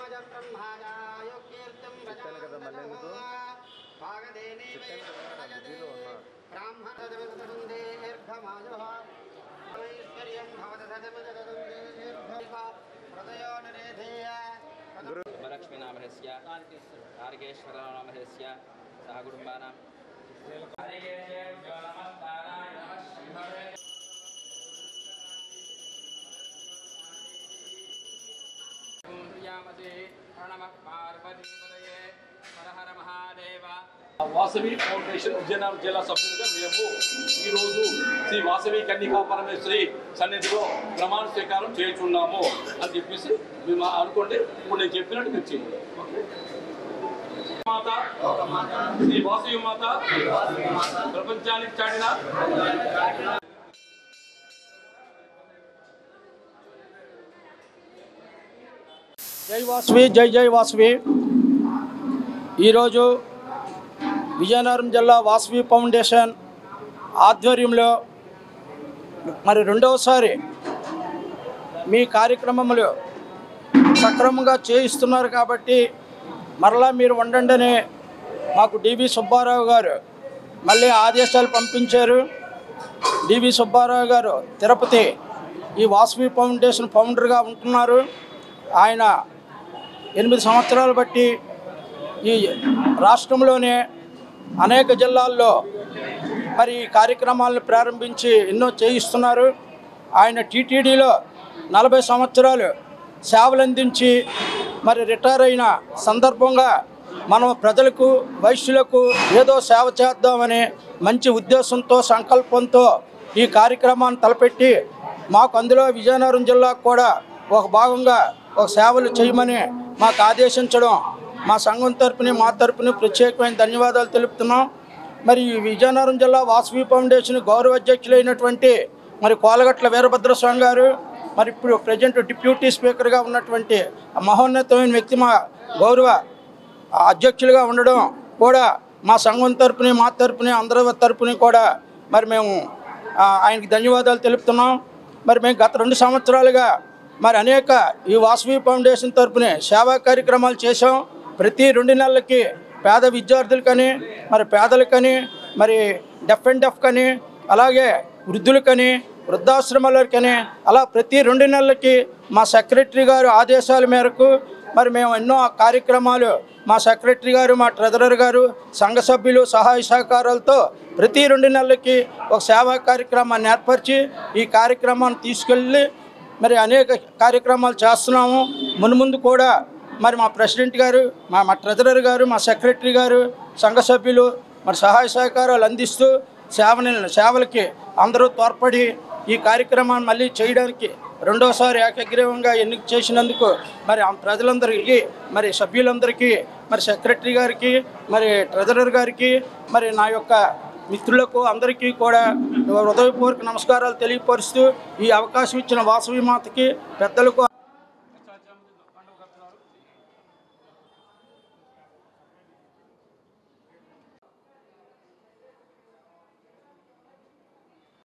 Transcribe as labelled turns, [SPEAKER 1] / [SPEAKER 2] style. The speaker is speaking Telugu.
[SPEAKER 1] చెప్పాను కదా మళ్ళీ ఎందుకు చెప్పాను కదా బిజీలో ఉన్నా గురు
[SPEAKER 2] వరలక్ష్మీనామహస్య తారకేశ్వరనామహస్య సహ కుటుంబానాం హర మహాదేవ
[SPEAKER 3] వాసవి ఫౌండేషన్ విజయనగరం జిల్లా సభ్యులుగా మేము ఈరోజు శ్రీ వాసవి కన్నికా పరమేశ్వరి సన్నిధిలో ప్రమాణ స్వీకారం చేయుచున్నాము అని చెప్పేసి మేము అనుకోండి ఇప్పుడు నేను చెప్పినట్టు మీరు చేయండి ఓకే? మాత శ్రీ వాసవి మాత ప్రపంచానికి చాటిన
[SPEAKER 4] జై వాసవి జై జై వాసవి ఈరోజు విజయనగరం జిల్లా వాసవి ఫౌండేషన్ ఆధ్వర్యంలో మరి రెండవసారి మీ కార్యక్రమములు సక్రమంగా చేయిస్తున్నారు కాబట్టి మరలా మీరు ఉండండి అని మాకు డివి సుబ్బారావు గారు మళ్ళీ ఆదేశాలు పంపించారు డివి సుబ్బారావు గారు తిరుపతి ఈ వాసవి ఫౌండేషన్ ఫౌండర్గా ఉంటున్నారు ఆయన ఎనిమిది సంవత్సరాలు బట్టి ఈ రాష్ట్రంలోనే అనేక జిల్లాల్లో మరి ఈ కార్యక్రమాలను ప్రారంభించి ఎన్నో చేయిస్తున్నారు ఆయన టీటీడీలో నలభై సంవత్సరాలు సేవలు అందించి మరి రిటైర్ అయిన సందర్భంగా మనం ప్రజలకు వైశ్యులకు ఏదో సేవ చేద్దామని మంచి ఉద్దేశంతో సంకల్పంతో ఈ కార్యక్రమాన్ని తలపెట్టి మాకు అందులో విజయనగరం జిల్లాకు కూడా ఒక భాగంగా ఒక సేవలు చేయమని మాకు ఆదేశించడం మా సంఘం తరపుని మా తరపుని ప్రత్యేకమైన ధన్యవాదాలు తెలుపుతున్నాం మరి ఈ విజయనగరం జిల్లా వాసవి ఫౌండేషన్ గౌరవ అధ్యక్షులైనటువంటి మరి కోలగట్ల వీరభద్రస్వామి గారు మరి ఇప్పుడు ప్రజెంట్ డిప్యూటీ స్పీకర్గా ఉన్నటువంటి ఆ మహోన్నతమైన వ్యక్తి మా గౌరవ అధ్యక్షులుగా ఉండడం కూడా మా సంఘం తరపుని మా తరపుని అందరి తరపుని కూడా మరి మేము ఆ, ఆయనకి ధన్యవాదాలు తెలుపుతున్నాం మరి మేము గత రెండు సంవత్సరాలుగా మరి అనేక ఈ వాసవి ఫౌండేషన్ తరపునే సేవా కార్యక్రమాలు చేసాం ప్రతి రెండు నెలలకి పేద విద్యార్థులకని మరి పేదలకని మరి డెఫ్ అండ్ డెఫ్ కని అలాగే వృద్ధులకని వృద్ధాశ్రమాలకని అలా ప్రతి రెండు నెలలకి మా సెక్రటరీ గారు ఆదేశాల మేరకు మరి మేము ఎన్నో కార్యక్రమాలు మా సెక్రటరీ గారు మా ట్రెజరర్ గారు సంఘ సభ్యులు సహాయ సహకారాలతో ప్రతి రెండు నెలలకి ఒక సేవా కార్యక్రమాన్ని ఏర్పరిచి ఈ కార్యక్రమాన్ని తీసుకెళ్ళి మరి అనేక కార్యక్రమాలు చేస్తున్నాము మున్ముందు కూడా మరి మా ప్రెసిడెంట్ గారు మా మా ట్రెజరర్ గారు మా సెక్రటరీ గారు సంఘ సభ్యులు మరి సహాయ సహకారాలు అందిస్తూ సేవని సేవలకి అందరూ తోడ్పడి ఈ కార్యక్రమాన్ని మళ్ళీ చేయడానికి రెండోసారి ఏకగ్రీవంగా ఎన్నిక చేసినందుకు మరి ఆ ప్రజలందరికీ మరి సభ్యులందరికీ మరి సెక్రటరీ గారికి మరి ట్రెజరర్ గారికి మరి నా యొక్క మిత్రులకు అందరికీ కూడా హృదయపూర్వక నమస్కారాలు తెలియపరుస్తూ ఈ అవకాశం ఇచ్చిన వాసవి మాతకి పెద్దలకు